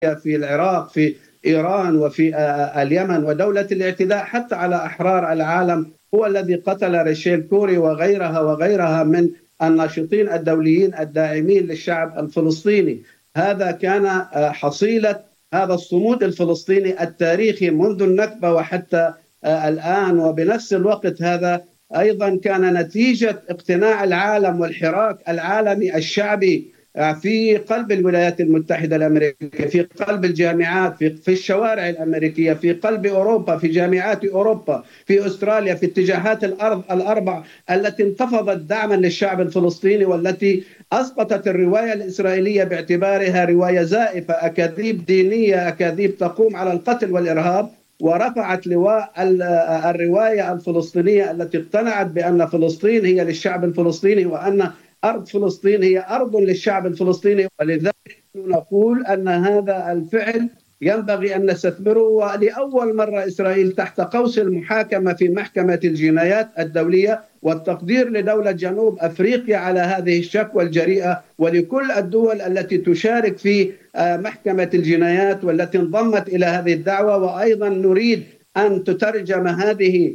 في العراق في ايران وفي اليمن ودوله الاعتداء حتى على احرار العالم هو الذي قتل ريشيل كوري وغيرها وغيرها من الناشطين الدوليين الداعمين للشعب الفلسطيني هذا كان حصيله هذا الصمود الفلسطيني التاريخي منذ النكبه وحتى الان وبنفس الوقت هذا ايضا كان نتيجه اقتناع العالم والحراك العالمي الشعبي في قلب الولايات المتحده الامريكيه في قلب الجامعات في في الشوارع الامريكيه في قلب اوروبا في جامعات اوروبا في استراليا في اتجاهات الارض الاربع التي انتفضت دعما للشعب الفلسطيني والتي اسقطت الروايه الاسرائيليه باعتبارها روايه زائفه اكاذيب دينيه اكاذيب تقوم على القتل والارهاب ورفعت لواء الروايه الفلسطينيه التي اقتنعت بان فلسطين هي للشعب الفلسطيني وان ارض فلسطين هي ارض للشعب الفلسطيني ولذلك نقول ان هذا الفعل ينبغي ان نستثمره ولاول مره اسرائيل تحت قوس المحاكمه في محكمه الجنايات الدوليه والتقدير لدوله جنوب افريقيا على هذه الشكوى الجريئه ولكل الدول التي تشارك في محكمه الجنايات والتي انضمت الى هذه الدعوه وايضا نريد ان تترجم هذه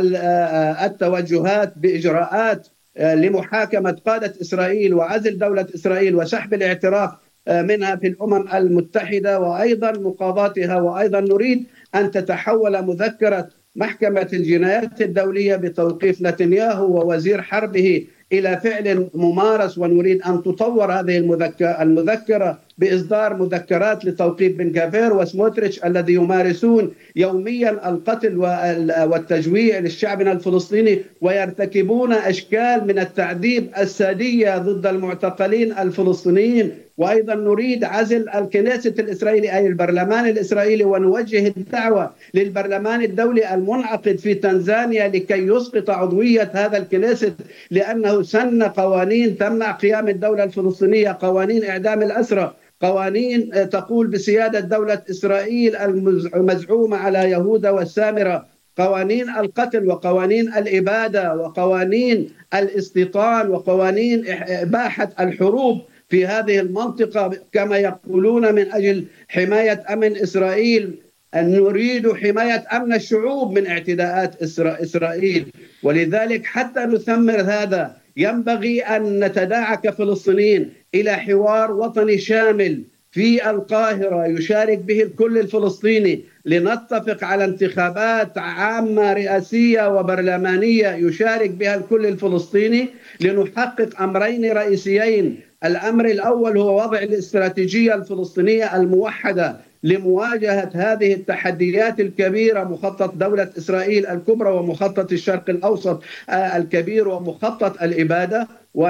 التوجهات باجراءات لمحاكمه قاده اسرائيل وعزل دوله اسرائيل وسحب الاعتراف منها في الامم المتحده وايضا مقاضاتها وايضا نريد ان تتحول مذكره محكمه الجنايات الدوليه بتوقيف نتنياهو ووزير حربه الى فعل ممارس ونريد ان تطور هذه المذكره المذكره باصدار مذكرات لتوقيف بن كافير وسموتريتش الذي يمارسون يوميا القتل والتجويع لشعبنا الفلسطيني ويرتكبون اشكال من التعذيب الساديه ضد المعتقلين الفلسطينيين وايضا نريد عزل الكنيسة الاسرائيلي اي البرلمان الاسرائيلي ونوجه الدعوه للبرلمان الدولي المنعقد في تنزانيا لكي يسقط عضويه هذا الكنيسة لانه سن قوانين تمنع قيام الدوله الفلسطينيه قوانين اعدام الاسرى قوانين تقول بسياده دوله اسرائيل المزعومه على يهوذا والسامره قوانين القتل وقوانين الاباده وقوانين الاستيطان وقوانين اباحه الحروب في هذه المنطقه كما يقولون من اجل حمايه امن اسرائيل أن نريد حماية أمن الشعوب من اعتداءات إسرائيل ولذلك حتى نثمر هذا ينبغي أن نتداعى كفلسطينيين إلى حوار وطني شامل في القاهرة يشارك به الكل الفلسطيني لنتفق على انتخابات عامة رئاسية وبرلمانية يشارك بها الكل الفلسطيني لنحقق أمرين رئيسيين الأمر الأول هو وضع الاستراتيجية الفلسطينية الموحدة لمواجهة هذه التحديات الكبيرة مخطط دولة إسرائيل الكبرى ومخطط الشرق الأوسط الكبير ومخطط الإبادة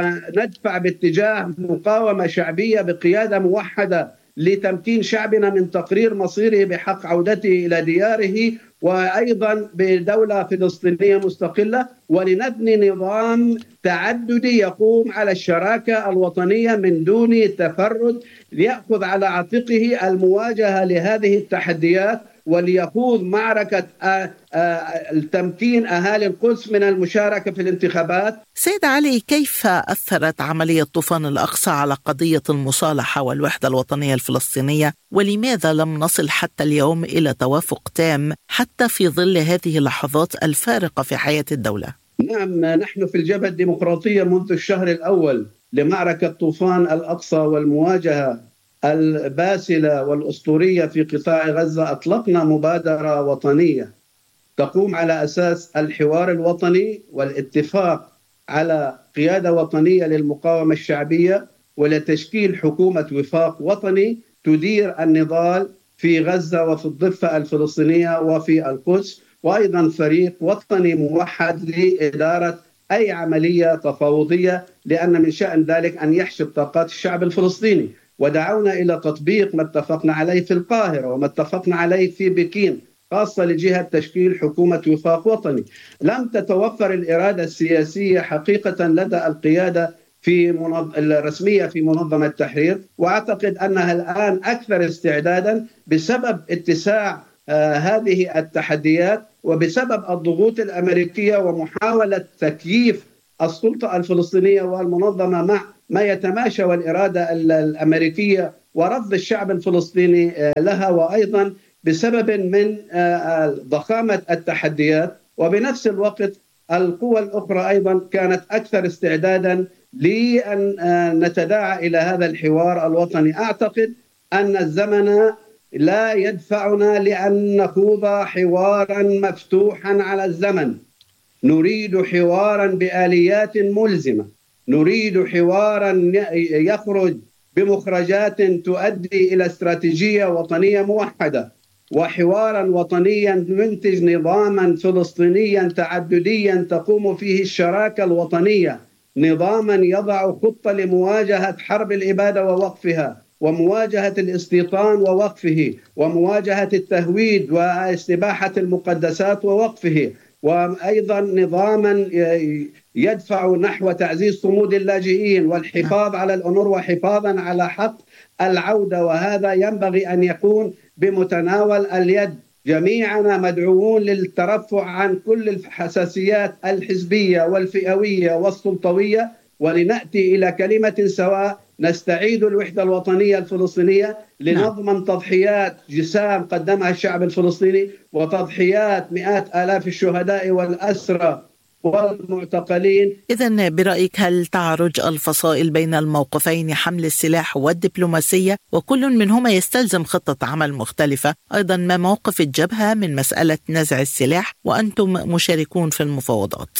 وندفع باتجاه مقاومة شعبية بقيادة موحدة لتمكين شعبنا من تقرير مصيره بحق عودته الى دياره وايضا بدوله فلسطينيه مستقله ولنبني نظام تعددي يقوم على الشراكه الوطنيه من دون تفرد لياخذ على عاتقه المواجهه لهذه التحديات وليخوض معركة تمكين أهالي القدس من المشاركة في الانتخابات سيد علي كيف أثرت عملية طوفان الأقصى على قضية المصالحة والوحدة الوطنية الفلسطينية ولماذا لم نصل حتى اليوم إلى توافق تام حتى في ظل هذه اللحظات الفارقة في حياة الدولة؟ نعم نحن في الجبهة الديمقراطية منذ الشهر الأول لمعركة طوفان الأقصى والمواجهة الباسله والاسطوريه في قطاع غزه اطلقنا مبادره وطنيه تقوم على اساس الحوار الوطني والاتفاق على قياده وطنيه للمقاومه الشعبيه ولتشكيل حكومه وفاق وطني تدير النضال في غزه وفي الضفه الفلسطينيه وفي القدس وايضا فريق وطني موحد لاداره اي عمليه تفاوضيه لان من شان ذلك ان يحشد طاقات الشعب الفلسطيني ودعونا الى تطبيق ما اتفقنا عليه في القاهره وما اتفقنا عليه في بكين خاصه لجهه تشكيل حكومه وفاق وطني. لم تتوفر الاراده السياسيه حقيقه لدى القياده في منظ... الرسميه في منظمه التحرير واعتقد انها الان اكثر استعدادا بسبب اتساع آه هذه التحديات وبسبب الضغوط الامريكيه ومحاوله تكييف السلطه الفلسطينيه والمنظمه مع ما يتماشى والاراده الامريكيه ورفض الشعب الفلسطيني لها وايضا بسبب من ضخامه التحديات وبنفس الوقت القوى الاخرى ايضا كانت اكثر استعدادا لان نتداعى الى هذا الحوار الوطني اعتقد ان الزمن لا يدفعنا لان نخوض حوارا مفتوحا على الزمن نريد حوارا باليات ملزمه نريد حوارا يخرج بمخرجات تؤدي الى استراتيجيه وطنيه موحده وحوارا وطنيا ينتج نظاما فلسطينيا تعدديا تقوم فيه الشراكه الوطنيه نظاما يضع خطه لمواجهه حرب الاباده ووقفها ومواجهه الاستيطان ووقفه ومواجهه التهويد واستباحه المقدسات ووقفه وايضا نظاما يدفع نحو تعزيز صمود اللاجئين والحفاظ على الامور وحفاظا على حق العوده وهذا ينبغي ان يكون بمتناول اليد جميعنا مدعوون للترفع عن كل الحساسيات الحزبيه والفئويه والسلطويه ولناتي الى كلمه سواء نستعيد الوحده الوطنيه الفلسطينيه لنضمن تضحيات جسام قدمها الشعب الفلسطيني وتضحيات مئات الاف الشهداء والاسرى والمعتقلين إذا برأيك هل تعرج الفصائل بين الموقفين حمل السلاح والدبلوماسية وكل منهما يستلزم خطة عمل مختلفة أيضا ما موقف الجبهة من مسألة نزع السلاح وأنتم مشاركون في المفاوضات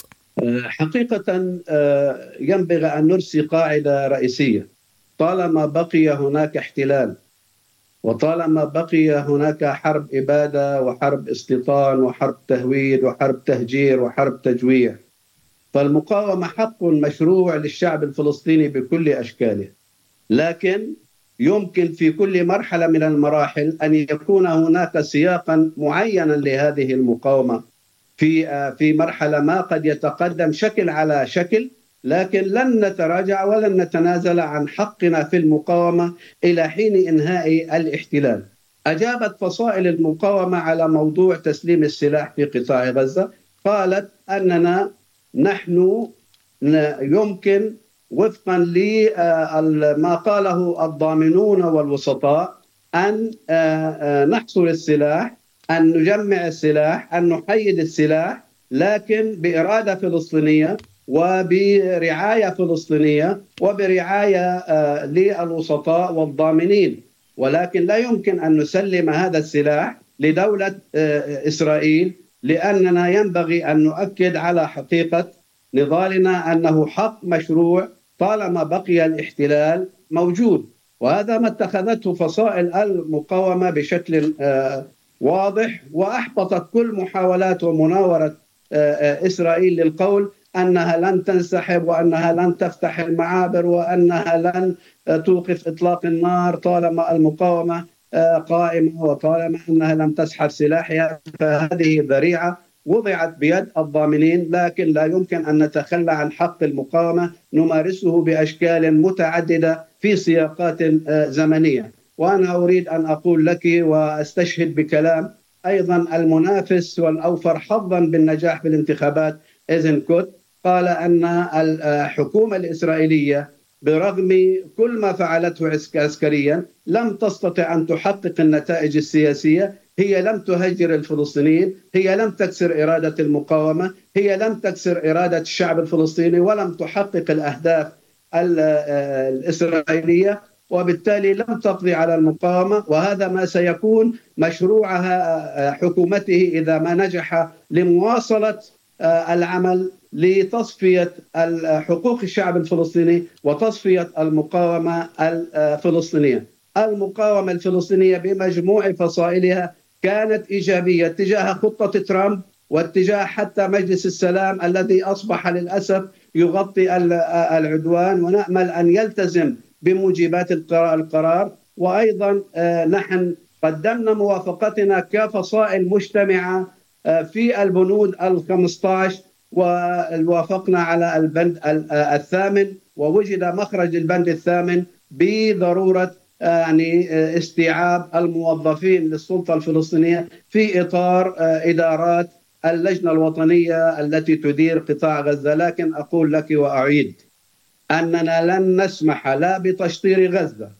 حقيقة آه، ينبغي أن نرسي قاعدة رئيسية طالما بقي هناك احتلال وطالما بقي هناك حرب اباده وحرب استيطان وحرب تهويد وحرب تهجير وحرب تجويع فالمقاومه حق مشروع للشعب الفلسطيني بكل اشكاله لكن يمكن في كل مرحله من المراحل ان يكون هناك سياقا معينا لهذه المقاومه في في مرحله ما قد يتقدم شكل على شكل لكن لن نتراجع ولن نتنازل عن حقنا في المقاومه الى حين انهاء الاحتلال. اجابت فصائل المقاومه على موضوع تسليم السلاح في قطاع غزه، قالت اننا نحن يمكن وفقا لما قاله الضامنون والوسطاء ان نحصر السلاح، ان نجمع السلاح، ان نحيد السلاح، لكن باراده فلسطينيه وبرعايه فلسطينيه وبرعايه آه، للوسطاء والضامنين ولكن لا يمكن ان نسلم هذا السلاح لدوله آه، اسرائيل لاننا ينبغي ان نؤكد على حقيقه نضالنا انه حق مشروع طالما بقي الاحتلال موجود وهذا ما اتخذته فصائل المقاومه بشكل آه، واضح واحبطت كل محاولات ومناوره اسرائيل للقول انها لن تنسحب وانها لن تفتح المعابر وانها لن توقف اطلاق النار طالما المقاومه آه، قائمه وطالما انها لم تسحب سلاحها فهذه ذريعه وضعت بيد الضامنين لكن لا يمكن ان نتخلى عن حق المقاومه نمارسه باشكال متعدده في سياقات آه، زمنيه وانا اريد ان اقول لك واستشهد بكلام ايضا المنافس والاوفر حظا بالنجاح في الانتخابات ايزن كوت قال ان الحكومه الاسرائيليه برغم كل ما فعلته عسكريا لم تستطع ان تحقق النتائج السياسيه هي لم تهجر الفلسطينيين هي لم تكسر اراده المقاومه هي لم تكسر اراده الشعب الفلسطيني ولم تحقق الاهداف الاسرائيليه وبالتالي لم تقضي على المقاومه وهذا ما سيكون مشروعها حكومته اذا ما نجح لمواصله العمل لتصفيه حقوق الشعب الفلسطيني وتصفيه المقاومه الفلسطينيه. المقاومه الفلسطينيه بمجموع فصائلها كانت ايجابيه تجاه خطه ترامب واتجاه حتى مجلس السلام الذي اصبح للاسف يغطي العدوان ونامل ان يلتزم بموجبات القرار وايضا آه، نحن قدمنا موافقتنا كفصائل مجتمعه آه، في البنود ال 15 ووافقنا على البند الثامن ووجد مخرج البند الثامن بضروره يعني استيعاب الموظفين للسلطه الفلسطينيه في اطار ادارات اللجنه الوطنيه التي تدير قطاع غزه، لكن اقول لك واعيد اننا لن نسمح لا بتشطير غزه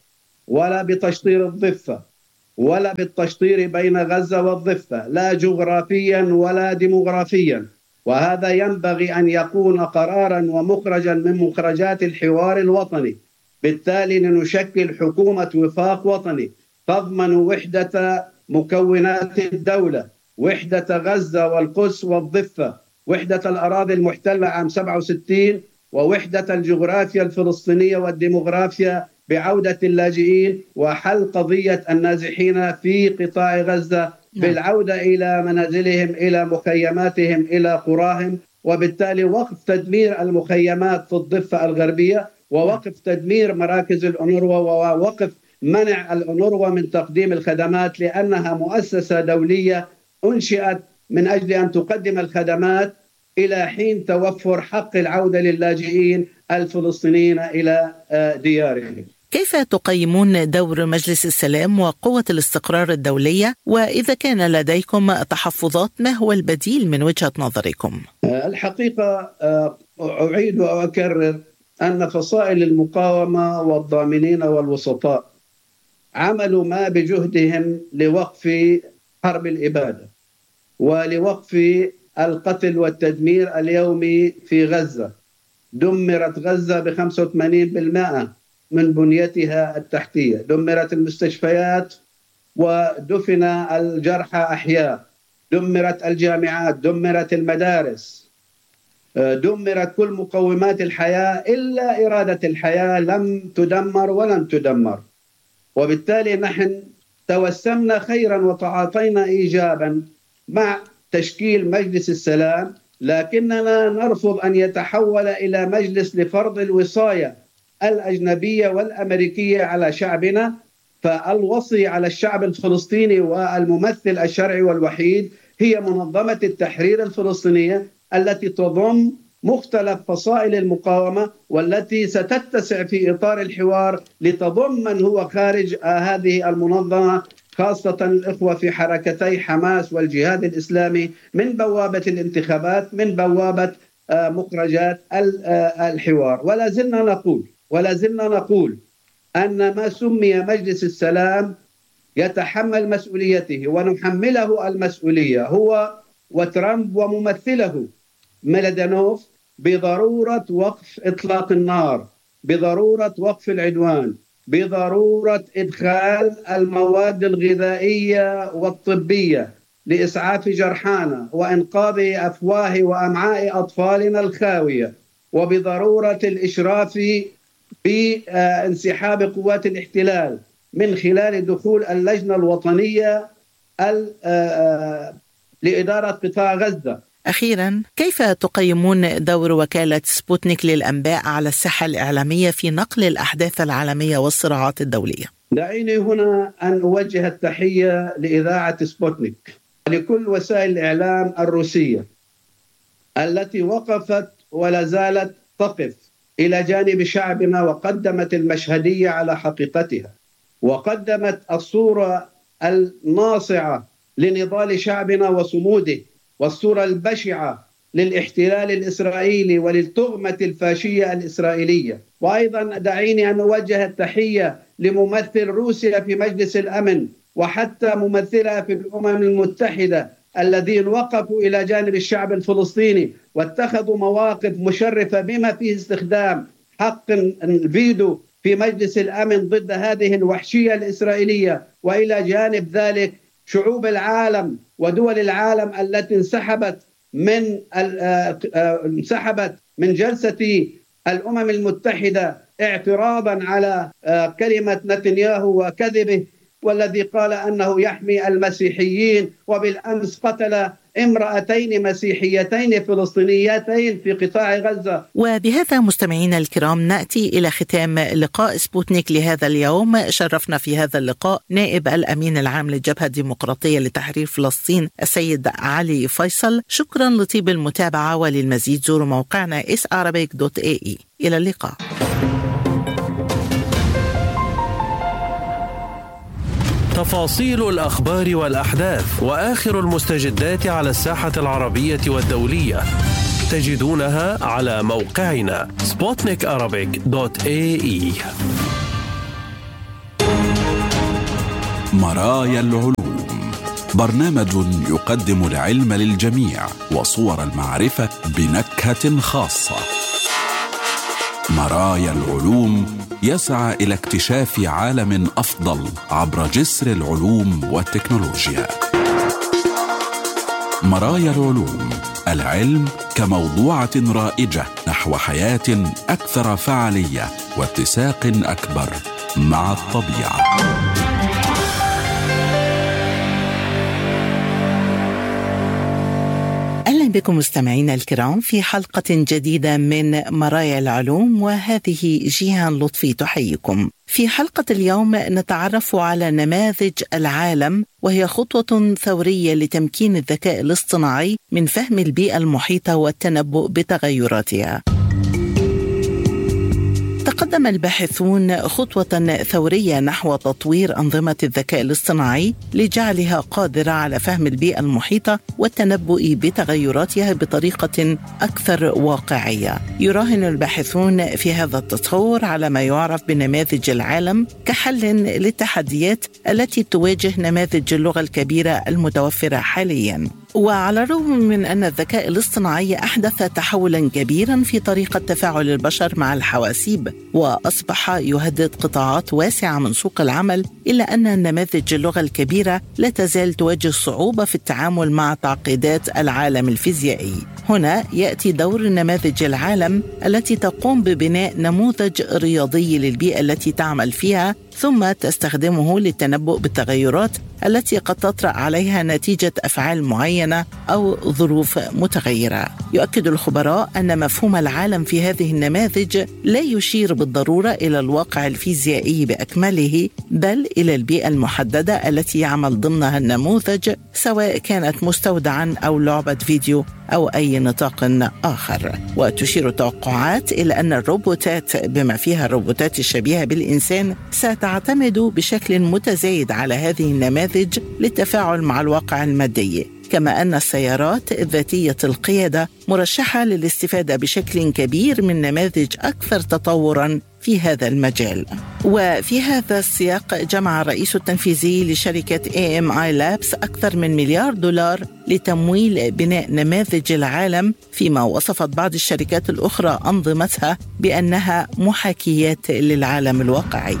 ولا بتشطير الضفة ولا بالتشطير بين غزة والضفة لا جغرافيا ولا ديموغرافيا وهذا ينبغي أن يكون قرارا ومخرجا من مخرجات الحوار الوطني بالتالي لنشكل حكومة وفاق وطني تضمن وحدة مكونات الدولة وحدة غزة والقدس والضفة وحدة الأراضي المحتلة عام 67 ووحدة الجغرافيا الفلسطينية والديموغرافيا بعودة اللاجئين وحل قضية النازحين في قطاع غزة نعم. بالعودة إلى منازلهم إلى مخيماتهم إلى قراهم وبالتالي وقف تدمير المخيمات في الضفة الغربية ووقف تدمير مراكز الأونروا ووقف منع الأونروا من تقديم الخدمات لأنها مؤسسة دولية أنشئت من أجل أن تقدم الخدمات إلى حين توفر حق العودة للاجئين الفلسطينيين إلى آه، ديارهم كيف تقيمون دور مجلس السلام وقوة الاستقرار الدولية وإذا كان لديكم تحفظات ما هو البديل من وجهة نظركم؟ آه، الحقيقة آه، أعيد وأكرر أن فصائل المقاومة والضامنين والوسطاء عملوا ما بجهدهم لوقف حرب الإبادة ولوقف القتل والتدمير اليومي في غزة دمرت غزة ب 85% من بنيتها التحتية دمرت المستشفيات ودفن الجرحى أحياء دمرت الجامعات دمرت المدارس دمرت كل مقومات الحياة إلا إرادة الحياة لم تدمر ولن تدمر وبالتالي نحن توسمنا خيرا وتعاطينا إيجابا مع تشكيل مجلس السلام لكننا نرفض ان يتحول الى مجلس لفرض الوصايه الاجنبيه والامريكيه على شعبنا فالوصي على الشعب الفلسطيني والممثل الشرعي والوحيد هي منظمه التحرير الفلسطينيه التي تضم مختلف فصائل المقاومه والتي ستتسع في اطار الحوار لتضم من هو خارج هذه المنظمه خاصة الإخوة في حركتي حماس والجهاد الإسلامي من بوابة الانتخابات من بوابة آه، مخرجات آه، الحوار ولا زلنا نقول ولا زلنا نقول أن ما سمي مجلس السلام يتحمل مسؤوليته ونحمله المسؤولية هو وترامب وممثله ميلادانوف بضرورة وقف إطلاق النار بضرورة وقف العدوان بضروره ادخال المواد الغذائيه والطبيه لاسعاف جرحانا وانقاذ افواه وامعاء اطفالنا الخاويه وبضروره الاشراف بانسحاب قوات الاحتلال من خلال دخول اللجنه الوطنيه لاداره قطاع غزه أخيرا كيف تقيمون دور وكالة سبوتنيك للأنباء على الساحة الإعلامية في نقل الأحداث العالمية والصراعات الدولية؟ دعيني هنا أن أوجه التحية لإذاعة سبوتنيك ولكل وسائل الإعلام الروسية التي وقفت ولا زالت تقف إلى جانب شعبنا وقدمت المشهدية على حقيقتها وقدمت الصورة الناصعة لنضال شعبنا وصموده والصورة البشعة للاحتلال الإسرائيلي وللتهمة الفاشية الإسرائيلية وأيضا دعيني أن أوجه التحية لممثل روسيا في مجلس الأمن وحتى ممثلها في الأمم المتحدة الذين وقفوا إلى جانب الشعب الفلسطيني واتخذوا مواقف مشرفة بما فيه استخدام حق الفيدو في مجلس الأمن ضد هذه الوحشية الإسرائيلية وإلى جانب ذلك شعوب العالم ودول العالم التي انسحبت من آه، آه، انسحبت من جلسه الامم المتحده اعتراضا على آه، كلمه نتنياهو وكذبه والذي قال انه يحمي المسيحيين وبالامس قتل امرأتين مسيحيتين فلسطينيتين في قطاع غزة وبهذا مستمعينا الكرام نأتي إلى ختام لقاء سبوتنيك لهذا اليوم شرفنا في هذا اللقاء نائب الأمين العام للجبهة الديمقراطية لتحرير فلسطين السيد علي فيصل شكرا لطيب المتابعة وللمزيد زوروا موقعنا isarabic.ae إلى اللقاء تفاصيل الأخبار والأحداث وآخر المستجدات على الساحة العربية والدولية تجدونها على موقعنا سبوتنيك مرايا العلوم برنامج يقدم العلم للجميع وصور المعرفة بنكهة خاصة مرايا العلوم يسعى إلى اكتشاف عالم أفضل عبر جسر العلوم والتكنولوجيا مرايا العلوم العلم كموضوعة رائجة نحو حياة أكثر فعالية واتساق أكبر مع الطبيعة اهلا بكم مستمعينا الكرام في حلقه جديده من مرايا العلوم وهذه جيهان لطفي تحييكم. في حلقه اليوم نتعرف على نماذج العالم وهي خطوه ثوريه لتمكين الذكاء الاصطناعي من فهم البيئه المحيطه والتنبؤ بتغيراتها. تقدم الباحثون خطوة ثورية نحو تطوير أنظمة الذكاء الاصطناعي لجعلها قادرة على فهم البيئة المحيطة والتنبؤ بتغيراتها بطريقة أكثر واقعية. يراهن الباحثون في هذا التطور على ما يعرف بنماذج العالم كحل للتحديات التي تواجه نماذج اللغة الكبيرة المتوفرة حالياً. وعلى الرغم من أن الذكاء الاصطناعي أحدث تحولا كبيرا في طريقة تفاعل البشر مع الحواسيب وأصبح يهدد قطاعات واسعة من سوق العمل إلا أن نماذج اللغة الكبيرة لا تزال تواجه صعوبة في التعامل مع تعقيدات العالم الفيزيائي هنا يأتي دور نماذج العالم التي تقوم ببناء نموذج رياضي للبيئة التي تعمل فيها ثم تستخدمه للتنبؤ بالتغيرات التي قد تطرا عليها نتيجه افعال معينه او ظروف متغيره. يؤكد الخبراء ان مفهوم العالم في هذه النماذج لا يشير بالضروره الى الواقع الفيزيائي باكمله بل الى البيئه المحدده التي يعمل ضمنها النموذج سواء كانت مستودعا او لعبه فيديو او اي نطاق اخر وتشير التوقعات الى ان الروبوتات بما فيها الروبوتات الشبيهه بالانسان ستعتمد بشكل متزايد على هذه النماذج للتفاعل مع الواقع المادي كما ان السيارات ذاتيه القياده مرشحه للاستفاده بشكل كبير من نماذج اكثر تطورا في هذا المجال. وفي هذا السياق جمع الرئيس التنفيذي لشركه AMI Labs اكثر من مليار دولار لتمويل بناء نماذج العالم فيما وصفت بعض الشركات الاخرى انظمتها بانها محاكيات للعالم الواقعي.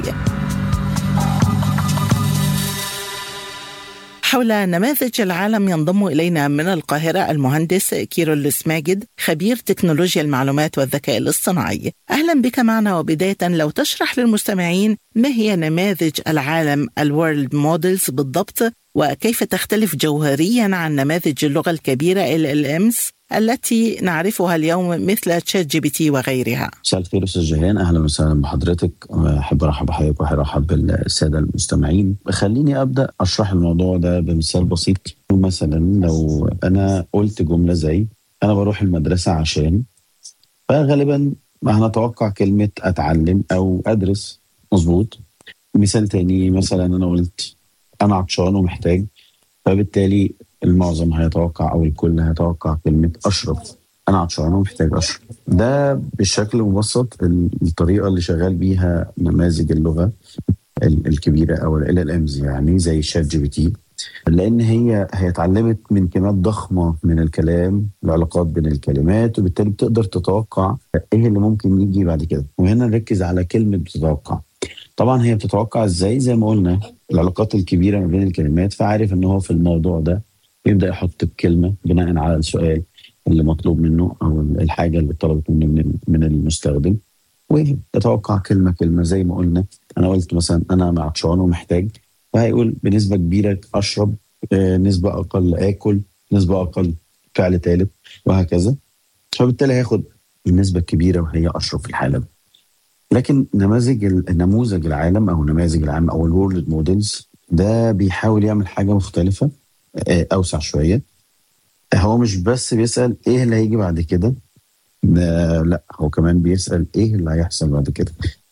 حول نماذج العالم ينضم إلينا من القاهرة المهندس كيرلس ماجد خبير تكنولوجيا المعلومات والذكاء الاصطناعي أهلا بك معنا وبداية لو تشرح للمستمعين ما هي نماذج العالم الورلد مودلز بالضبط وكيف تختلف جوهريا عن نماذج اللغة الكبيرة LLMs التي نعرفها اليوم مثل تشات جي بي تي وغيرها. مساء الخير استاذ جيهان اهلا وسهلا بحضرتك احب ارحب بحضرتك وارحب بالساده المستمعين. خليني ابدا اشرح الموضوع ده بمثال بسيط مثلا لو انا قلت جمله زي انا بروح المدرسه عشان فغالبا هنتوقع كلمه اتعلم او ادرس مظبوط. مثال تاني مثلا انا قلت انا عطشان ومحتاج فبالتالي المعظم هيتوقع او الكل هيتوقع كلمه اشرب انا عطشان ومحتاج اشرب ده بشكل مبسط الطريقه اللي شغال بيها نماذج اللغه الكبيره او ال ال امز يعني زي شات جي بي تي لان هي هي اتعلمت من كميات ضخمه من الكلام العلاقات بين الكلمات وبالتالي بتقدر تتوقع ايه اللي ممكن يجي بعد كده وهنا نركز على كلمه بتتوقع طبعا هي بتتوقع ازاي زي ما قلنا العلاقات الكبيره ما بين الكلمات فعارف ان هو في الموضوع ده يبدا يحط بكلمه بناء على السؤال اللي مطلوب منه او الحاجه اللي طلبت منه من من المستخدم ويتوقع كلمه كلمه زي ما قلنا انا قلت مثلا انا عطشان ومحتاج فهيقول بنسبه كبيره اشرب نسبه اقل اكل نسبه اقل فعل ثالث وهكذا فبالتالي هياخد النسبه الكبيره وهي اشرب في الحاله دي لكن نماذج النموذج العالم او نماذج العالم او الورلد موديلز ده بيحاول يعمل حاجه مختلفه اوسع شويه هو مش بس بيسال ايه اللي هيجي بعد كده لا هو كمان بيسال ايه اللي هيحصل بعد كده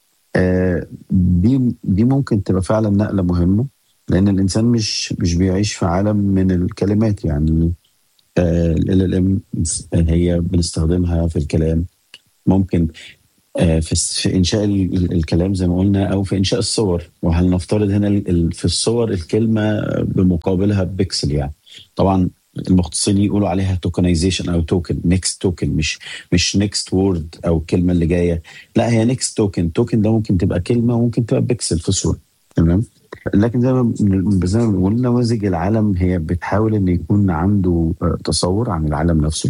دي دي ممكن تبقى فعلا نقله مهمه لان الانسان مش مش بيعيش في عالم من الكلمات يعني ال ال ام هي بنستخدمها في الكلام ممكن آه، في في انشاء ال- الكلام زي ما قلنا او في انشاء الصور وهل نفترض هنا ال- ال- في الصور الكلمه بمقابلها بيكسل يعني طبعا المختصين يقولوا عليها توكنايزيشن او توكن نيكست توكن مش مش نيكست وورد او الكلمه اللي جايه لا هي نيكست توكن توكن ده ممكن تبقى كلمه وممكن تبقى بيكسل في صوره تمام لكن زي ما زي ما بنقول نماذج العالم هي بتحاول ان يكون عنده آه، تصور عن العالم نفسه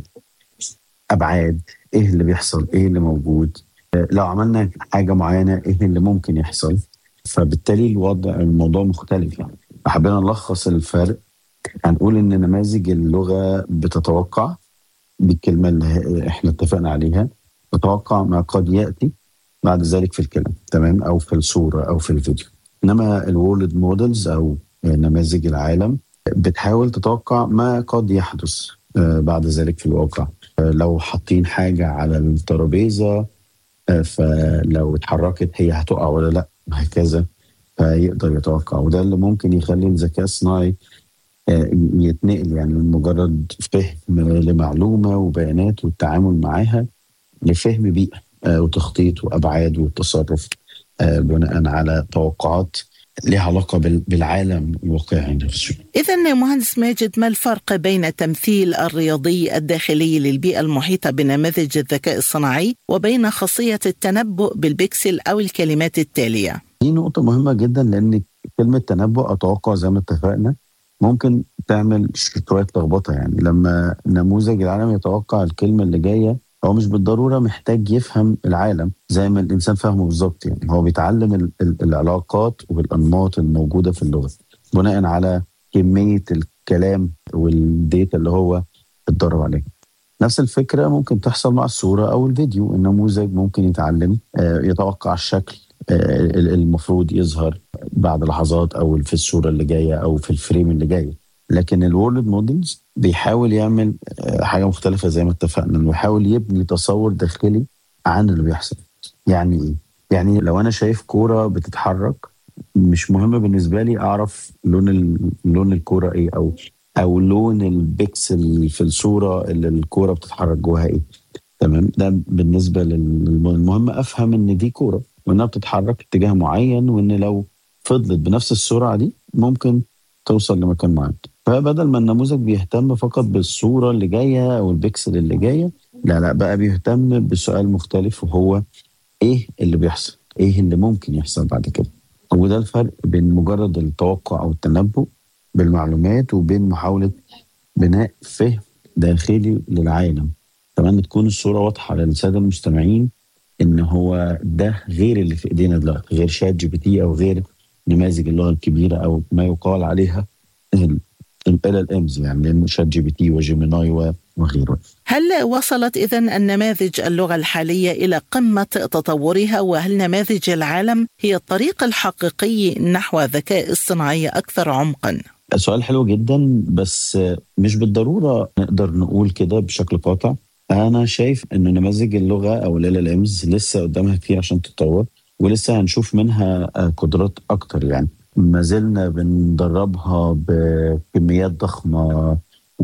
ابعاد ايه اللي بيحصل ايه اللي موجود آه، لو عملنا حاجه معينه ايه اللي ممكن يحصل فبالتالي الوضع الموضوع مختلف يعني حبينا نلخص الفرق هنقول ان نماذج اللغه بتتوقع بالكلمه اللي احنا اتفقنا عليها تتوقع ما قد ياتي بعد ذلك في الكلام تمام او في الصوره او في الفيديو انما الورلد مودلز او نماذج العالم بتحاول تتوقع ما قد يحدث آه، بعد ذلك في الواقع آه، لو حاطين حاجه على الترابيزه آه، فلو اتحركت هي هتقع ولا لا هكذا فيقدر يتوقع وده اللي ممكن يخلي الذكاء الصناعي آه، يتنقل يعني من مجرد فهم لمعلومه وبيانات والتعامل معاها لفهم بيئه آه، وتخطيط وابعاد والتصرف آه، بناء على توقعات لها علاقه بال- بالعالم الواقعي نفسه. إذا مهندس ماجد ما الفرق بين التمثيل الرياضي الداخلي للبيئة المحيطة بنماذج الذكاء الصناعي وبين خاصية التنبؤ بالبكسل أو الكلمات التالية؟ دي نقطة مهمة جدا لأن كلمة تنبؤ أو توقع زي ما اتفقنا ممكن تعمل شوية لخبطة يعني لما نموذج العالم يتوقع الكلمة اللي جاية هو مش بالضرورة محتاج يفهم العالم زي ما الإنسان فاهمه بالظبط يعني هو بيتعلم ال- ال- العلاقات والأنماط الموجودة في اللغة بناء على كمية الكلام والديتا اللي هو اتدرب عليها نفس الفكرة ممكن تحصل مع الصورة أو الفيديو النموذج ممكن يتعلم آه، يتوقع الشكل آه، ال- المفروض يظهر بعد لحظات او في الصوره اللي جايه او في الفريم اللي جاي لكن الورلد مودلز بيحاول يعمل آه، حاجه مختلفه زي ما اتفقنا انه يحاول يبني تصور داخلي عن اللي بيحصل يعني ايه يعني لو انا شايف كوره بتتحرك مش مهم بالنسبه لي اعرف لون ال- لون الكوره ايه او او لون البكسل في الصوره اللي الكوره بتتحرك جواها ايه تمام ده بالنسبه للمهم افهم ان دي كوره وانها بتتحرك اتجاه معين وان لو فضلت بنفس السرعه دي ممكن توصل لمكان معين فبدل ما النموذج بيهتم فقط بالصوره اللي جايه او البكسل اللي جايه لا لا بقى بيهتم بسؤال مختلف وهو ايه اللي بيحصل ايه اللي ممكن يحصل بعد كده وده الفرق بين مجرد التوقع او التنبؤ بالمعلومات وبين محاوله بناء فهم داخلي للعالم كمان تكون الصوره واضحه للساده المستمعين ان هو ده غير اللي في ايدينا دلوقتي غير شات جي بي تي او غير نماذج اللغه الكبيره او ما يقال عليها ال ال امز يعني لانه شات جي بي تي وجيميناي و- وغيره هل وصلت إذا النماذج اللغة الحالية إلى قمة تطورها وهل نماذج العالم هي الطريق الحقيقي نحو الذكاء الصناعي أكثر عمقا؟ سؤال حلو جدا بس مش بالضروره نقدر نقول كده بشكل قاطع انا شايف ان نماذج اللغه او ال ال امز لسه قدامها كتير عشان تتطور ولسه هنشوف منها آه، قدرات اكتر يعني ما زلنا بندربها بكميات ضخمه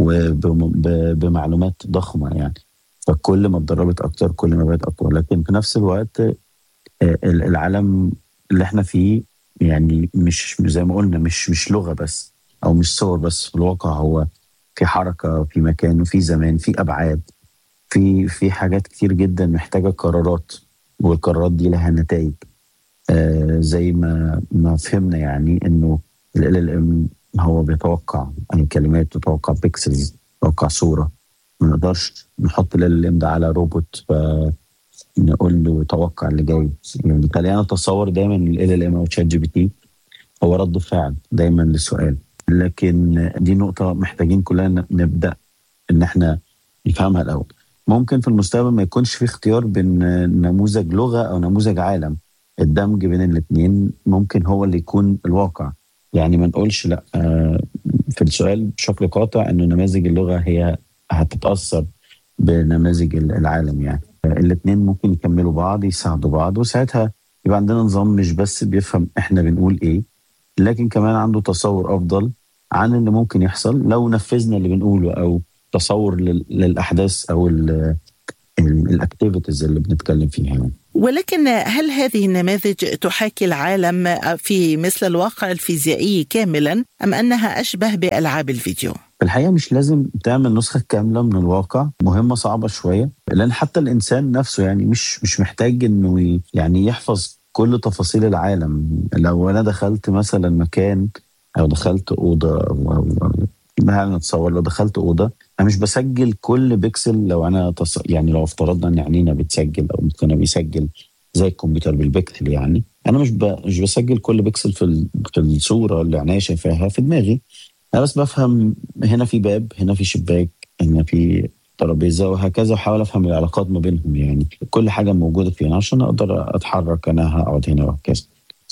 وبمعلومات ضخمه يعني فكل ما اتدربت اكتر كل ما بقت اقوى لكن في نفس الوقت آه، ال- العالم اللي احنا فيه يعني مش زي ما قلنا مش مش لغه بس او مش صور بس في الواقع هو في حركه في مكان وفي زمان في ابعاد في في حاجات كتير جدا محتاجه قرارات والقرارات دي لها نتائج آه زي ما ما فهمنا يعني انه ال ال ام هو بيتوقع يعني كلمات بيتوقع بيكسلز بيتوقع صوره ما نقدرش نحط ال ال ام ده على روبوت فنقول له توقع اللي جاي يعني خلينا نتصور دايما ال ال ام او تشات جي بي تي هو رد فعل دايما للسؤال لكن دي نقطه محتاجين كلنا نبدا ان احنا نفهمها الاول ممكن في المستقبل ما يكونش في اختيار بين نموذج لغه او نموذج عالم الدمج بين الاثنين ممكن هو اللي يكون الواقع يعني ما نقولش لا آه، في السؤال بشكل قاطع انه نماذج اللغه هي هتتاثر بنماذج العالم يعني الاثنين ممكن يكملوا بعض يساعدوا بعض وساعتها يبقى عندنا نظام مش بس بيفهم احنا بنقول ايه لكن كمان عنده تصور افضل عن اللي ممكن يحصل لو نفذنا اللي بنقوله او تصور لل- للاحداث او الاكتيفيتيز اللي بنتكلم فيها يعني. ولكن هل هذه النماذج تحاكي العالم في مثل الواقع الفيزيائي كاملا ام انها اشبه بالعاب الفيديو؟ في الحقيقه مش لازم تعمل نسخه كامله من الواقع مهمه صعبه شويه لان حتى الانسان نفسه يعني مش مش محتاج انه يعني يحفظ كل تفاصيل العالم لو انا دخلت مثلا مكان او دخلت اوضه او, أو, أو مثلا نتصور لو دخلت اوضه انا مش بسجل كل بيكسل لو انا تص... يعني لو افترضنا ان عينينا بتسجل او ممكن بيسجل زي الكمبيوتر بالبكتل يعني انا مش ب... مش بسجل كل بيكسل في, ال... في الصوره اللي عينيا شايفاها في دماغي انا بس بفهم هنا في باب هنا في شباك هنا في ترابيزه وهكذا واحاول افهم العلاقات ما بينهم يعني كل حاجه موجوده فين عشان اقدر اتحرك انا هقعد هنا وهكذا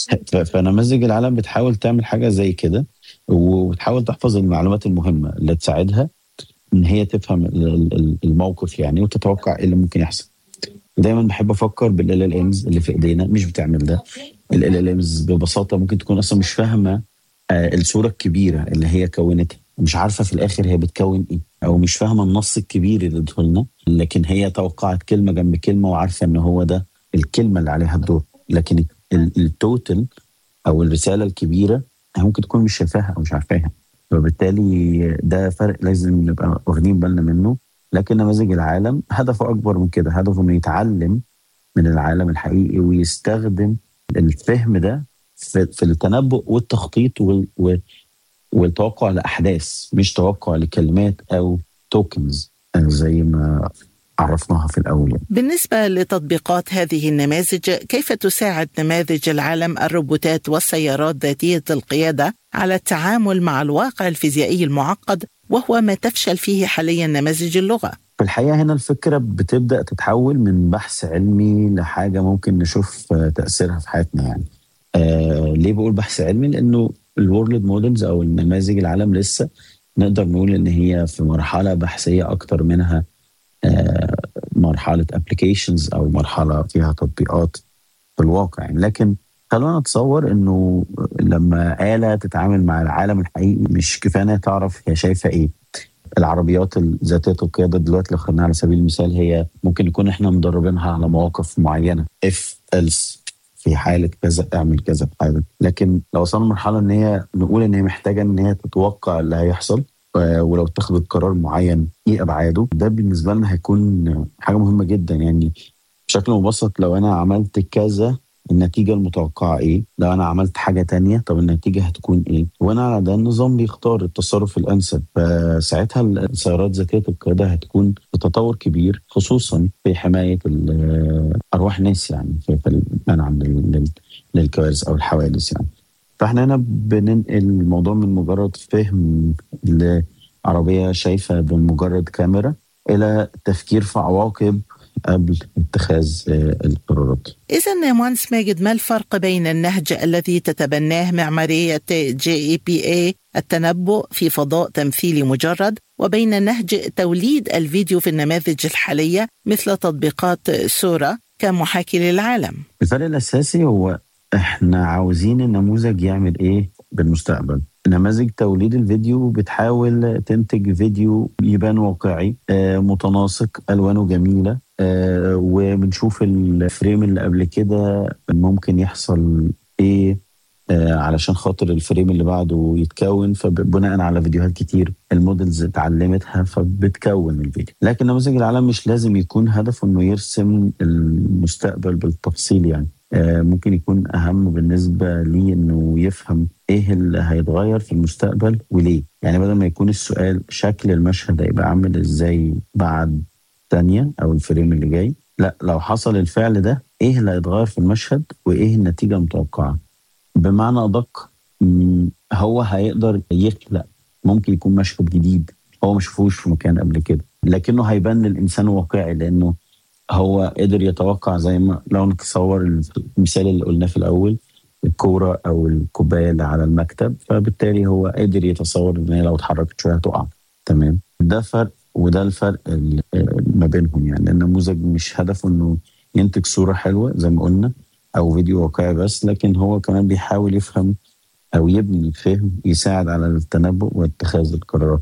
فنماذج العالم بتحاول تعمل حاجه زي كده وبتحاول تحفظ المعلومات المهمه اللي تساعدها ان هي تفهم الموقف يعني وتتوقع ايه اللي ممكن يحصل دايما بحب افكر بالال ال امز اللي في ايدينا مش بتعمل ده ال ال امز ببساطه ممكن تكون اصلا مش فاهمه الصوره الكبيره اللي هي كونتها مش عارفه في الاخر هي بتكون ايه او مش فاهمه النص الكبير اللي ادخلنا لكن هي توقعت كلمه جنب كلمه وعارفه ان هو ده الكلمه اللي عليها الدور لكن التوتال او الرساله الكبيره ممكن تكون مش شايفاها او مش عارفاها فبالتالي ده فرق لازم نبقى واخدين بالنا منه لكن نماذج العالم هدفه اكبر من كده هدفه انه يتعلم من العالم الحقيقي ويستخدم الفهم ده في, في التنبؤ والتخطيط وال والتوقع لاحداث مش توقع لكلمات او توكنز زي ما عرفناها في الأول بالنسبة لتطبيقات هذه النماذج كيف تساعد نماذج العالم الروبوتات والسيارات ذاتية القيادة على التعامل مع الواقع الفيزيائي المعقد وهو ما تفشل فيه حاليا نماذج اللغة في الحقيقة هنا الفكرة بتبدأ تتحول من بحث علمي لحاجة ممكن نشوف تأثيرها في حياتنا يعني آه ليه بقول بحث علمي لأنه الورلد مودلز أو النماذج العالم لسه نقدر نقول إن هي في مرحلة بحثية أكتر منها مرحله ابلكيشنز او مرحله فيها تطبيقات في الواقع يعني لكن خلونا نتصور انه لما آلة تتعامل مع العالم الحقيقي مش كفايه انها تعرف هي شايفه ايه العربيات ذاتيه القياده دلوقتي لو خدناها على سبيل المثال هي ممكن نكون احنا مدربينها على مواقف معينه اف else في حاله كذا اعمل كذا في حاله لكن لو وصلنا لمرحله ان هي نقول ان هي محتاجه ان هي تتوقع اللي هيحصل ولو اتخذت قرار معين ايه ابعاده ده بالنسبه لنا هيكون حاجه مهمه جدا يعني بشكل مبسط لو انا عملت كذا النتيجه المتوقعه ايه لو انا عملت حاجه تانية طب النتيجه هتكون ايه وانا على ده النظام بيختار التصرف الانسب فساعتها السيارات ذاتيه القياده هتكون بتطور كبير خصوصا في حمايه ارواح الناس يعني في المنع للكوارث او الحوادث يعني فاحنا هنا بننقل الموضوع من مجرد فهم لعربيه شايفه بمجرد كاميرا الى تفكير في عواقب قبل اتخاذ القرارات. اذا مهندس ماجد ما الفرق بين النهج الذي تتبناه معماريه جي اي بي اي التنبؤ في فضاء تمثيلي مجرد وبين نهج توليد الفيديو في النماذج الحاليه مثل تطبيقات سورة كمحاكي للعالم؟ الفرق الاساسي هو احنا عاوزين النموذج يعمل ايه بالمستقبل نماذج توليد الفيديو بتحاول تنتج فيديو يبان واقعي آه متناسق الوانه جميله آه وبنشوف الفريم اللي قبل كده ممكن يحصل ايه آه علشان خاطر الفريم اللي بعده يتكون فبناء على فيديوهات كتير المودلز اتعلمتها فبتكون الفيديو لكن نموذج العالم مش لازم يكون هدفه انه يرسم المستقبل بالتفصيل يعني ممكن يكون اهم بالنسبه لي انه يفهم ايه اللي هيتغير في المستقبل وليه يعني بدل ما يكون السؤال شكل المشهد هيبقى عامل ازاي بعد ثانيه او الفريم اللي جاي لا لو حصل الفعل ده ايه اللي هيتغير في المشهد وايه النتيجه المتوقعه بمعنى ادق هو هيقدر يخلق ممكن يكون مشهد جديد هو ما شافوش في مكان قبل كده لكنه هيبان للانسان واقعي لانه هو قدر يتوقع زي ما لو نتصور المثال اللي قلناه في الاول الكوره او الكوبايه اللي على المكتب فبالتالي هو قدر يتصور ان هي لو اتحركت شويه هتقع تمام ده فرق وده الفرق ما بينهم يعني النموذج مش هدفه انه ينتج صوره حلوه زي ما قلنا او فيديو واقعي بس لكن هو كمان بيحاول يفهم او يبني فهم يساعد على التنبؤ واتخاذ القرارات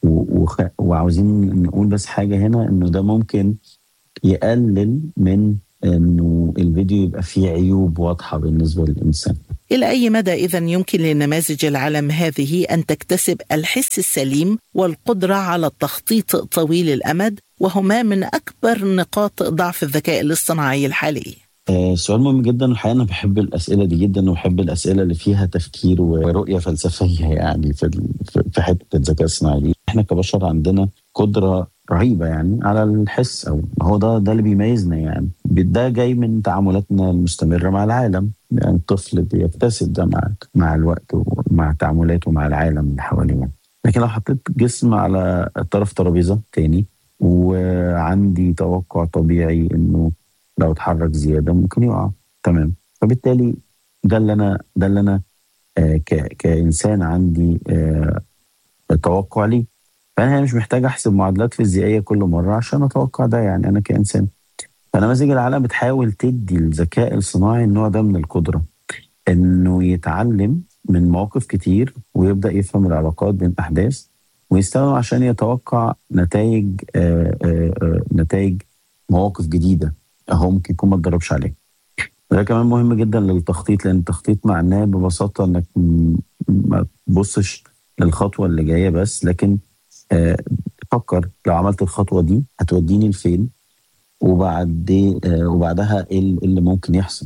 وعاوزين نقول بس حاجه هنا انه ده ممكن يقلل من انه الفيديو يبقى فيه عيوب واضحه بالنسبه للانسان إلى أي مدى إذا يمكن لنماذج العالم هذه أن تكتسب الحس السليم والقدرة على التخطيط طويل الأمد وهما من أكبر نقاط ضعف الذكاء الاصطناعي الحالي آه سؤال مهم جدا الحقيقه انا بحب الاسئله دي جدا وبحب الاسئله اللي فيها تفكير ورؤيه فلسفيه يعني في في حته الذكاء الصناعي دي احنا كبشر عندنا قدره رهيبه يعني على الحس او هو ده ده اللي بيميزنا يعني ده جاي من تعاملاتنا المستمره مع العالم يعني الطفل بيكتسب ده مع مع الوقت ومع تعاملاته مع العالم اللي حواليه لكن لو حطيت جسم على طرف ترابيزه تاني وعندي توقع طبيعي انه لو اتحرك زياده ممكن يقع تمام فبالتالي ده اللي انا ده اللي انا آه كانسان عندي آه توقع ليه فانا مش محتاج احسب معادلات فيزيائيه كل مره عشان اتوقع ده يعني انا كانسان فنماذج العالم بتحاول تدي الذكاء الصناعي النوع ده من القدره انه يتعلم من مواقف كتير ويبدا يفهم العلاقات بين احداث ويستخدم عشان يتوقع نتائج آآ آآ نتائج مواقف جديده هو ممكن يكون ما اتدربش عليها ده كمان مهم جدا للتخطيط لان التخطيط معناه ببساطه انك ما تبصش للخطوه اللي جايه بس لكن آه فكر لو عملت الخطوه دي هتوديني لفين وبعد آه وبعدها ايه اللي ممكن يحصل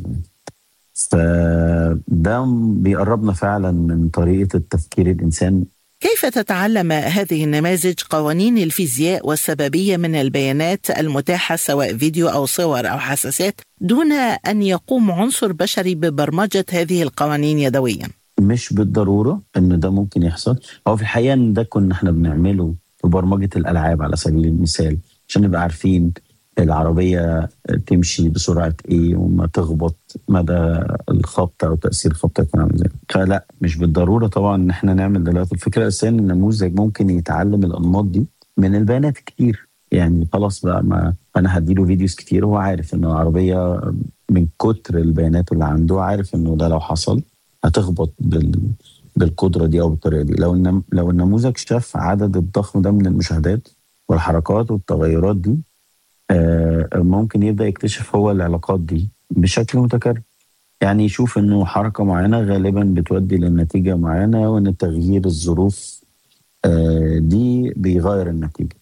فده بيقربنا فعلا من طريقه التفكير الانسان كيف تتعلم هذه النماذج قوانين الفيزياء والسببيه من البيانات المتاحه سواء فيديو او صور او حساسات دون ان يقوم عنصر بشري ببرمجه هذه القوانين يدويا؟ مش بالضروره ان ده ممكن يحصل هو في الحقيقه ان ده كنا احنا بنعمله في برمجه الالعاب على سبيل المثال عشان نبقى عارفين العربيه تمشي بسرعه ايه وما تخبط مدى الخبط او تاثير الخبط يكون عامل ازاي فلا مش بالضروره طبعا ان احنا نعمل دلوقتي الفكره الاساسيه ان النموذج ممكن يتعلم الانماط دي من البيانات الكتير يعني خلاص بقى ما انا هديله فيديوز كتير هو عارف ان العربيه من كتر البيانات اللي عنده عارف انه ده لو حصل هتخبط بال بالقدره دي او بالطريقه دي لو النم... لو النموذج شاف عدد الضخم ده من المشاهدات والحركات والتغيرات دي آه ممكن يبدا يكتشف هو العلاقات دي بشكل متكرر يعني يشوف انه حركه معينه غالبا بتودي لنتيجه معينه وان تغيير الظروف آه دي بيغير النتيجه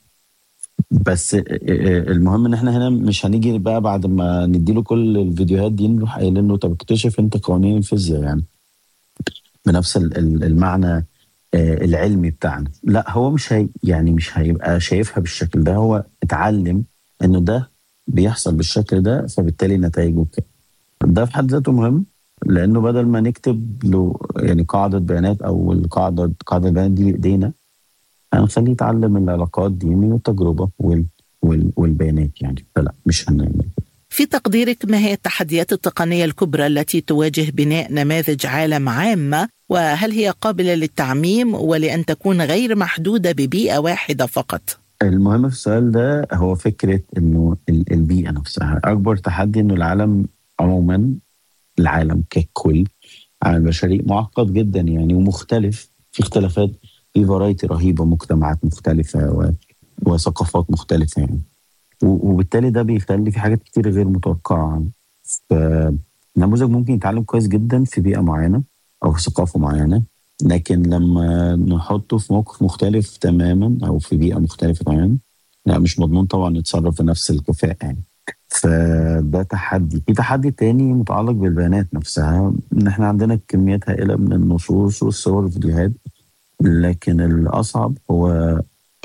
بس آه المهم ان احنا هنا مش هنيجي بقى بعد ما نديله كل الفيديوهات دي نروح قايلين له طب اكتشف انت قوانين الفيزياء يعني بنفس المعنى العلمي بتاعنا لا هو مش هي يعني مش هيبقى شايفها بالشكل ده هو اتعلم انه ده بيحصل بالشكل ده فبالتالي نتائجه كده ده في حد ذاته مهم لانه بدل ما نكتب له يعني قاعده بيانات او القاعده قاعده البيانات دي بايدينا هنخليه يتعلم العلاقات دي من التجربه وال وال والبيانات يعني فلا مش هنعمل في تقديرك ما هي التحديات التقنيه الكبرى التي تواجه بناء نماذج عالم عامه وهل هي قابله للتعميم ولان تكون غير محدوده ببيئه واحده فقط؟ المهم في السؤال ده هو فكره انه البيئه نفسها اكبر تحدي انه العالم عموما العالم ككل العالم البشري معقد جدا يعني ومختلف في اختلافات في فرايتي رهيبه مجتمعات مختلفه و... وثقافات مختلفه يعني وبالتالي ده بيخلي في حاجات كتير غير متوقعه فالنموذج ممكن يتعلم كويس جدا في بيئه معينه او في ثقافه معينه لكن لما نحطه في موقف مختلف تماما او في بيئه مختلفه تماما لا مش مضمون طبعا يتصرف بنفس الكفاءه يعني فده تحدي في تحدي تاني متعلق بالبيانات نفسها ان احنا عندنا كميات هائله من النصوص والصور والفيديوهات لكن الاصعب هو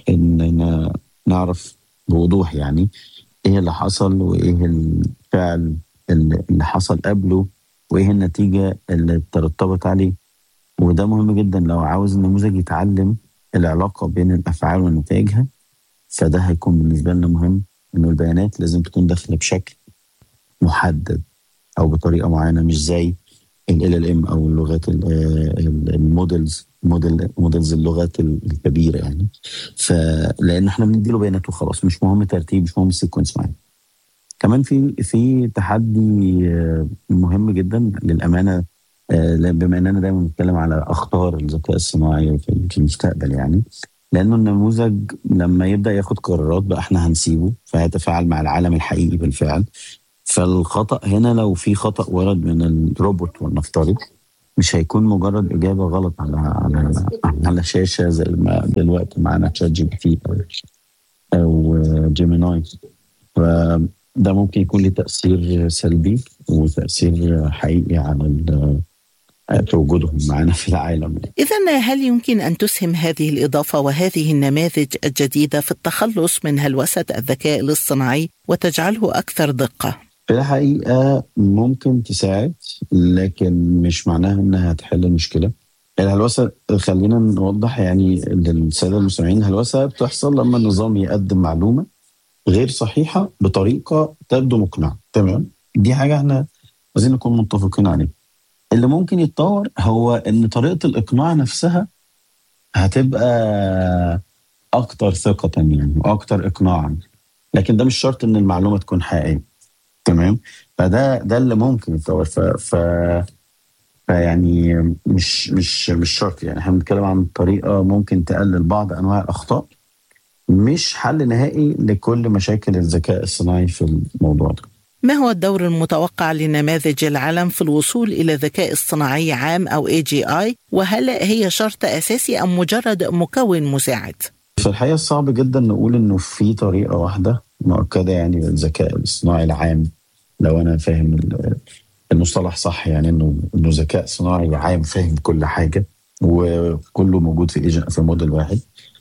اننا نعرف بوضوح يعني ايه اللي حصل وايه الفعل اللي حصل قبله وايه النتيجه اللي ترتبط عليه وده مهم جدا لو عاوز النموذج يتعلم العلاقه بين الافعال ونتائجها فده هيكون بالنسبه لنا مهم انه البيانات لازم تكون داخله بشكل محدد او بطريقه معينه مش زي ال ال ام او اللغات المودلز موديل موديلز اللغات الكبيره يعني فلان احنا بندي له بيانات وخلاص مش مهم ترتيب مش مهم السيكونس معين كمان في في تحدي مهم جدا للامانه بما اننا دايما بنتكلم على اخطار الذكاء الصناعي في المستقبل يعني لانه النموذج لما يبدا ياخد قرارات بقى احنا هنسيبه فيتفاعل مع العالم الحقيقي بالفعل فالخطا هنا لو في خطا ورد من الروبوت ولنفترض مش هيكون مجرد اجابه غلط على على على شاشه زي ما دلوقتي معانا تشات جي بي تي او جيميناي فده ممكن يكون له تاثير سلبي وتاثير حقيقي على في وجودهم معنا في العالم إذا هل يمكن أن تسهم هذه الإضافة وهذه النماذج الجديدة في التخلص من هلوسة الذكاء الاصطناعي وتجعله أكثر دقة؟ في الحقيقة ممكن تساعد لكن مش معناها إنها تحل المشكلة الهلوسة خلينا نوضح يعني للسادة المستمعين الهلوسة بتحصل لما النظام يقدم معلومة غير صحيحة بطريقة تبدو مقنعة تمام دي حاجة احنا عايزين نكون متفقين عليها اللي ممكن يتطور هو ان طريقه الاقناع نفسها هتبقى اكتر ثقه يعني واكتر اقناعا لكن ده مش شرط ان المعلومه تكون حقيقيه تمام فده ده اللي ممكن يتطور ف, ف فيعني مش مش مش شرط يعني احنا بنتكلم عن طريقه ممكن تقلل بعض انواع الاخطاء مش حل نهائي لكل مشاكل الذكاء الصناعي في الموضوع ده ما هو الدور المتوقع لنماذج العالم في الوصول إلى الذكاء اصطناعي عام أو AGI وهل هي شرط أساسي أم مجرد مكون مساعد؟ في الحقيقة صعب جدا نقول إنه في طريقة واحدة مؤكدة يعني للذكاء الاصطناعي العام لو أنا فاهم المصطلح صح يعني إنه إنه ذكاء صناعي عام فاهم كل حاجة وكله موجود في ايجن في موديل واحد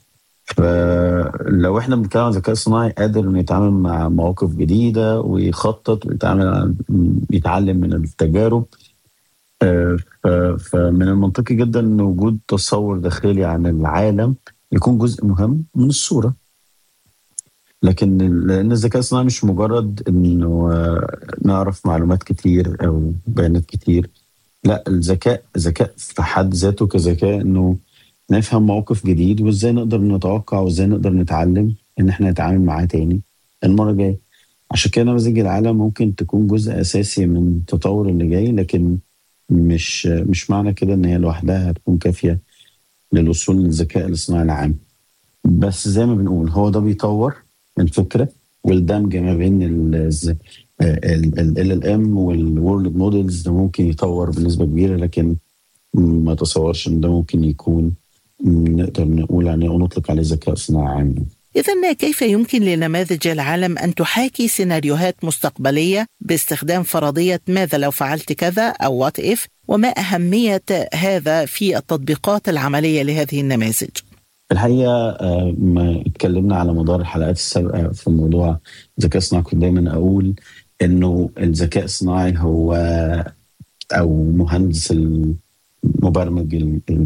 فلو احنا بنتكلم عن الذكاء الصناعي قادر انه يتعامل مع مواقف جديده ويخطط ويتعامل يتعلم من التجارب فمن المنطقي جدا ان وجود تصور داخلي عن العالم يكون جزء مهم من الصوره لكن لان الذكاء الصناعي مش مجرد انه نعرف معلومات كتير او بيانات كتير لا الذكاء ذكاء في حد ذاته كذكاء انه نفهم موقف جديد وازاي نقدر نتوقع وازاي نقدر نتعلم ان احنا نتعامل معاه تاني المره الجايه عشان كده نماذج العالم ممكن تكون جزء اساسي من التطور اللي جاي لكن مش مش معنى كده ان هي لوحدها هتكون كافيه للوصول للذكاء الاصطناعي العام بس زي ما بنقول هو ده بيطور الفكره والدمج ما بين ال ال ام والورلد مودلز ده ممكن يطور بنسبه كبيره لكن ما تصورش ان ده ممكن يكون نقدر نقول يعني او نطلق عليه ذكاء صناعي عام إذا كيف يمكن لنماذج العالم أن تحاكي سيناريوهات مستقبلية باستخدام فرضية ماذا لو فعلت كذا أو وات إف وما أهمية هذا في التطبيقات العملية لهذه النماذج؟ في الحقيقة ما اتكلمنا على مدار الحلقات السابقة في موضوع الذكاء الصناعي كنت دايما أقول إنه الذكاء الصناعي هو أو مهندس المبرمج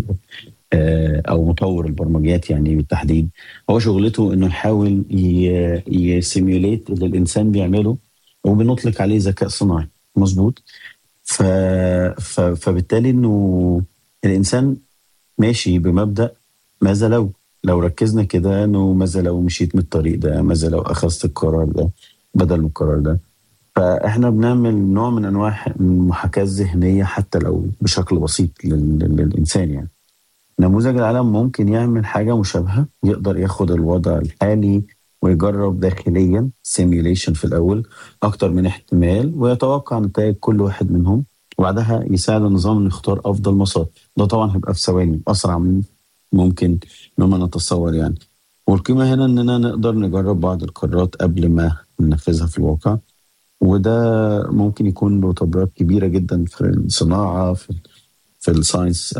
او مطور البرمجيات يعني بالتحديد هو شغلته انه يحاول يسيميوليت اللي الانسان بيعمله وبنطلق عليه ذكاء صناعي مظبوط ف... ف... فبالتالي انه الانسان ماشي بمبدا ماذا لو لو ركزنا كده انه ماذا لو مشيت من الطريق ده ماذا لو اخذت القرار ده بدل من القرار ده فاحنا بنعمل نوع من انواع المحاكاه الذهنيه حتى لو بشكل بسيط لل... للانسان يعني نموذج العالم ممكن يعمل حاجة مشابهة يقدر ياخد الوضع الحالي ويجرب داخليا سيميوليشن في الأول أكتر من احتمال ويتوقع نتائج كل واحد منهم وبعدها يساعد النظام انه يختار أفضل مسار ده طبعا هيبقى في ثواني أسرع من ممكن مما نتصور يعني والقيمة هنا إننا نقدر نجرب بعض القرارات قبل ما ننفذها في الواقع وده ممكن يكون له تطبيقات كبيرة جدا في الصناعة في في الساينس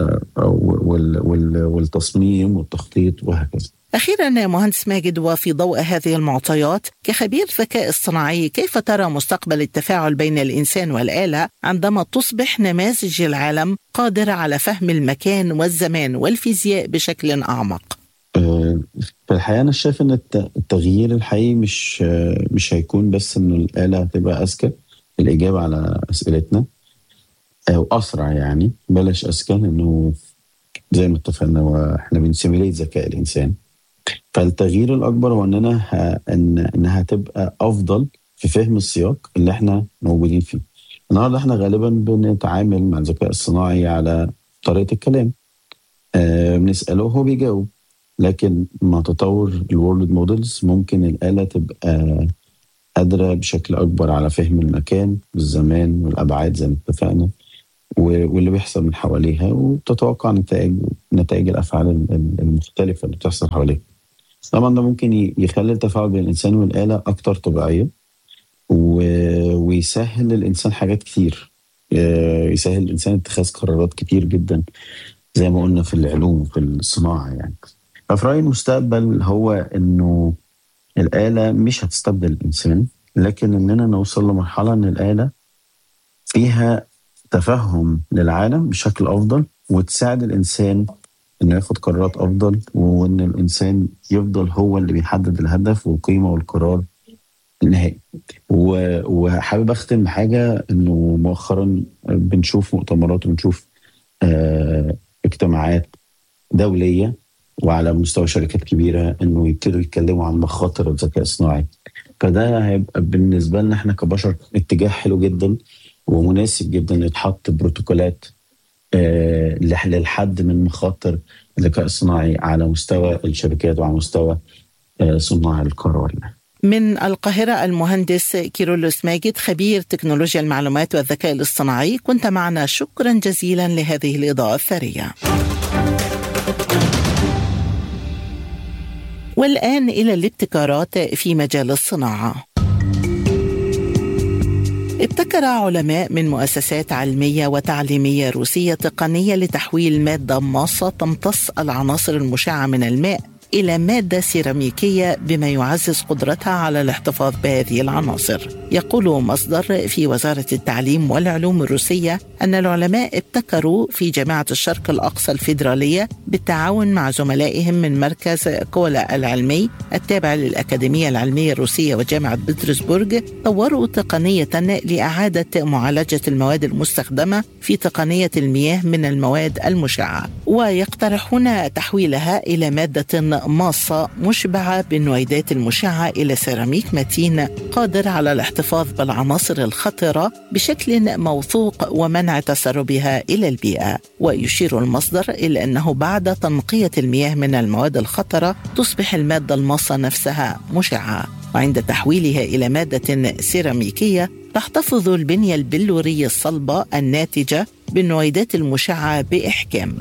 والتصميم والتخطيط وهكذا أخيرا مهندس ماجد وفي ضوء هذه المعطيات كخبير ذكاء اصطناعي كيف ترى مستقبل التفاعل بين الإنسان والآلة عندما تصبح نماذج العالم قادرة على فهم المكان والزمان والفيزياء بشكل أعمق؟ في الحقيقة أنا شايف إن التغيير الحقيقي مش مش هيكون بس إنه الآلة هتبقى أذكى في الإجابة على أسئلتنا او اسرع يعني بلاش اذكى لانه زي ما اتفقنا واحنا بنسيميليت ذكاء الانسان فالتغيير الاكبر هو اننا ه... ان انها تبقى افضل في فهم السياق اللي احنا موجودين فيه النهارده احنا غالبا بنتعامل مع الذكاء الصناعي على طريقه الكلام آه بنساله وهو بيجاوب لكن مع تطور الورلد مودلز ممكن الاله تبقى قادرة بشكل أكبر على فهم المكان والزمان والأبعاد زي ما اتفقنا واللي بيحصل من حواليها وتتوقع نتائج نتائج الأفعال المختلفة اللي بتحصل حواليها طبعا ده ممكن يخلي التفاعل بين الإنسان والآلة أكتر طبيعية ويسهل للإنسان حاجات كتير يسهل الإنسان اتخاذ قرارات كتير جدا زي ما قلنا في العلوم في الصناعة يعني ففي رأيي المستقبل هو إنه الآلة مش هتستبدل الإنسان لكن إننا نوصل لمرحلة إن الآلة فيها تفهم للعالم بشكل أفضل وتساعد الإنسان إنه ياخد قرارات أفضل وإن الإنسان يفضل هو اللي بيحدد الهدف والقيمة والقرار النهائي وحابب أختم بحاجة إنه مؤخرا بنشوف مؤتمرات وبنشوف آه اجتماعات دولية وعلى مستوى شركات كبيرة إنه يبتدوا يتكلموا عن مخاطر الذكاء الصناعي فده هيبقى بالنسبة لنا احنا كبشر اتجاه حلو جدا ومناسب جدا يتحط بروتوكولات آه للحد من مخاطر الذكاء الصناعي على مستوى الشركات وعلى مستوى آه صناع القرار من القاهرة المهندس كيرولوس ماجد خبير تكنولوجيا المعلومات والذكاء الاصطناعي كنت معنا شكرا جزيلا لهذه الإضاءة الثرية والآن إلى الابتكارات في مجال الصناعة ابتكر علماء من مؤسسات علمية وتعليمية روسية تقنية لتحويل مادة ماصة تمتص العناصر المشعة من الماء إلى مادة سيراميكية بما يعزز قدرتها على الاحتفاظ بهذه العناصر. يقول مصدر في وزارة التعليم والعلوم الروسية أن العلماء ابتكروا في جامعة الشرق الأقصى الفيدرالية بالتعاون مع زملائهم من مركز كولا العلمي التابع للأكاديمية العلمية الروسية وجامعة بطرسبرغ طوروا تقنية لإعادة معالجة المواد المستخدمة في تقنية المياه من المواد المشعة ويقترحون تحويلها إلى مادة ماصة مشبعة بالنويدات المشعة إلى سيراميك متين قادر على الاحتفاظ بالعناصر الخطرة بشكل موثوق ومنع تسربها إلى البيئة ويشير المصدر إلى أنه بعد تنقية المياه من المواد الخطرة تصبح المادة الماصة نفسها مشعة وعند تحويلها إلى مادة سيراميكية تحتفظ البنية البلورية الصلبة الناتجة بالنويدات المشعة بإحكام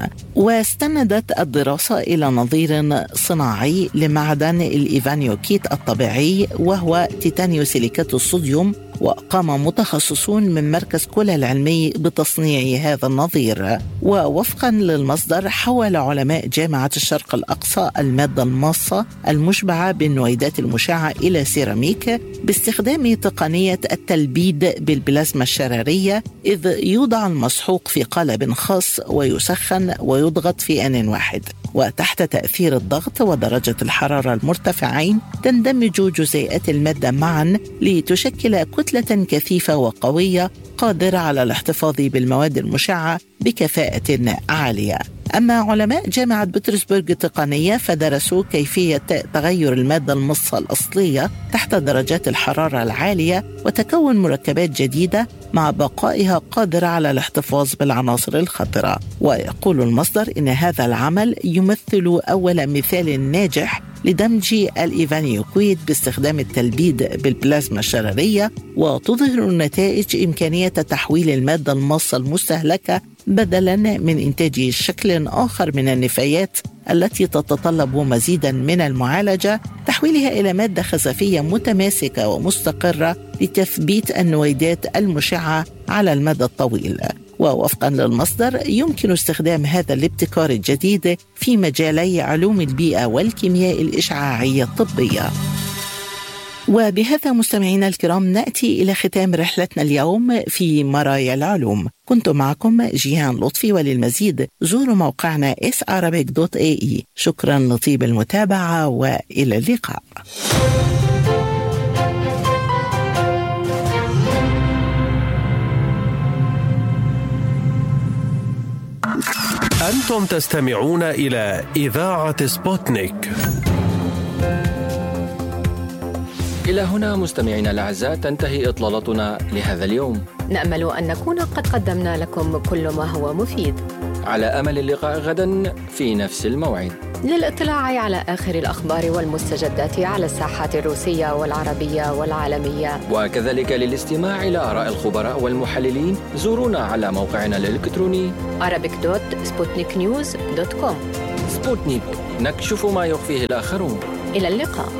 واستندت الدراسة إلى نظير صناعي لمعدن الإيفانيوكيت الطبيعي وهو تيتانيو سيليكات الصوديوم وقام متخصصون من مركز كولا العلمي بتصنيع هذا النظير ووفقا للمصدر حول علماء جامعة الشرق الأقصى المادة الماصة المشبعة بالنويدات المشعة إلى سيراميك باستخدام تقنية التلبيد بالبلازما الشرارية إذ يوضع المسحوق في قالب خاص ويسخن ويضغط في آن واحد وتحت تأثير الضغط ودرجة الحرارة المرتفعين تندمج جزيئات المادة معا لتشكل كتلة كثيفة وقوية قادرة على الاحتفاظ بالمواد المشعة بكفاءة عالية أما علماء جامعة بطرسبرغ التقنية فدرسوا كيفية تغير المادة المصة الأصلية تحت درجات الحرارة العالية وتكون مركبات جديدة مع بقائها قادرة على الاحتفاظ بالعناصر الخطرة ويقول المصدر إن هذا العمل يمثل أول مثال ناجح لدمج الإيفانيوكويد باستخدام التلبيد بالبلازما الشرارية وتظهر النتائج إمكانية تحويل المادة الماصة المستهلكة بدلا من إنتاج شكل آخر من النفايات التي تتطلب مزيدا من المعالجة تحويلها إلى مادة خزفية متماسكة ومستقرة لتثبيت النويدات المشعة على المدى الطويل ووفقا للمصدر يمكن استخدام هذا الابتكار الجديد في مجالي علوم البيئة والكيمياء الإشعاعية الطبية وبهذا مستمعينا الكرام ناتي الى ختام رحلتنا اليوم في مرايا العلوم كنت معكم جيهان لطفي وللمزيد زوروا موقعنا sarabic.ae شكرا لطيب المتابعه والى اللقاء أنتم تستمعون إلى إذاعة سبوتنيك إلى هنا مستمعينا الأعزاء تنتهي إطلالتنا لهذا اليوم نأمل أن نكون قد قدمنا لكم كل ما هو مفيد على أمل اللقاء غدا في نفس الموعد للاطلاع على آخر الأخبار والمستجدات على الساحات الروسية والعربية والعالمية وكذلك للاستماع إلى آراء الخبراء والمحللين زورونا على موقعنا الإلكتروني arabic.sputniknews.com سبوتنيك نكشف ما يخفيه الآخرون إلى اللقاء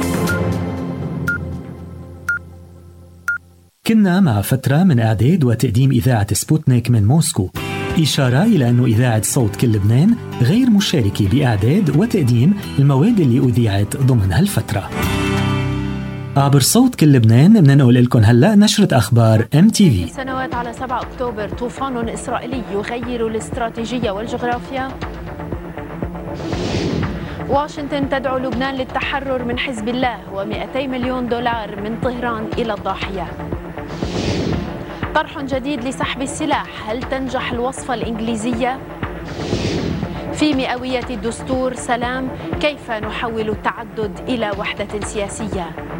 كنا مع فترة من إعداد وتقديم إذاعة سبوتنيك من موسكو إشارة إلى أن إذاعة صوت كل لبنان غير مشاركة بإعداد وتقديم المواد اللي أذيعت ضمن هالفترة عبر صوت كل لبنان بننقل لكم هلا نشرة أخبار ام تي في سنوات على 7 أكتوبر طوفان إسرائيلي يغير الاستراتيجية والجغرافيا واشنطن تدعو لبنان للتحرر من حزب الله و200 مليون دولار من طهران إلى الضاحية طرح جديد لسحب السلاح هل تنجح الوصفة الإنجليزية؟ في مئوية الدستور سلام كيف نحول التعدد إلى وحدة سياسية؟